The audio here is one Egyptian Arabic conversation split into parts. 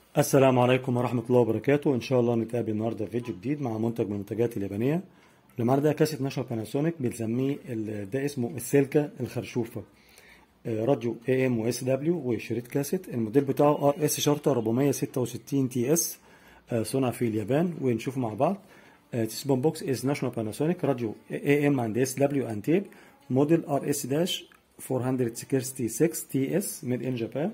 السلام عليكم ورحمة الله وبركاته إن شاء الله نتقابل النهاردة في فيديو جديد مع منتج من المنتجات اليابانية النهارده ده كاسة نشر باناسونيك بنسميه ال- ده اسمه السلكة الخرشوفة آه، راديو اي ام واس دبليو وشريط كاسيت الموديل بتاعه ار اس شرطة 466 تي اس صنع في اليابان ونشوفه مع بعض This bomb box is National Panasonic radio AM and SW and tape model RS-466 TS made in Japan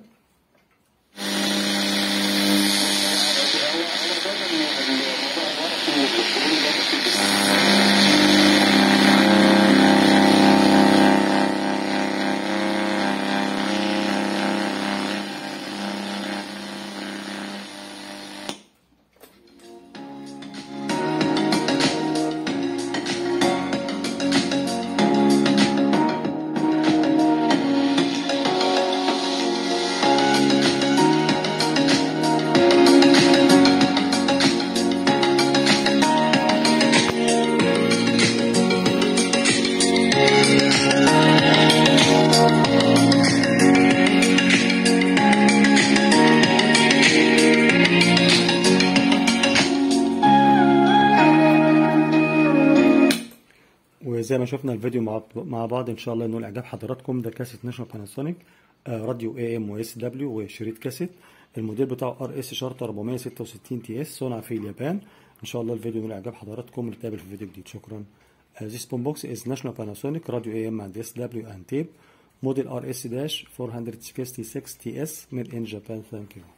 وزي ما شفنا الفيديو مع مع بعض ان شاء الله انه اعجاب حضراتكم ده كاسيت ناشونال باناسونيك آه، راديو اي ام واس دبليو وشريط كاسيت الموديل بتاعه ار اس شرطه 466 تي اس صنع في اليابان ان شاء الله الفيديو من اعجاب حضراتكم نتقابل في فيديو جديد شكرا Uh, this bomb box is National Panasonic Radio AM and SW and tape model RS-466 TS made in Japan thank you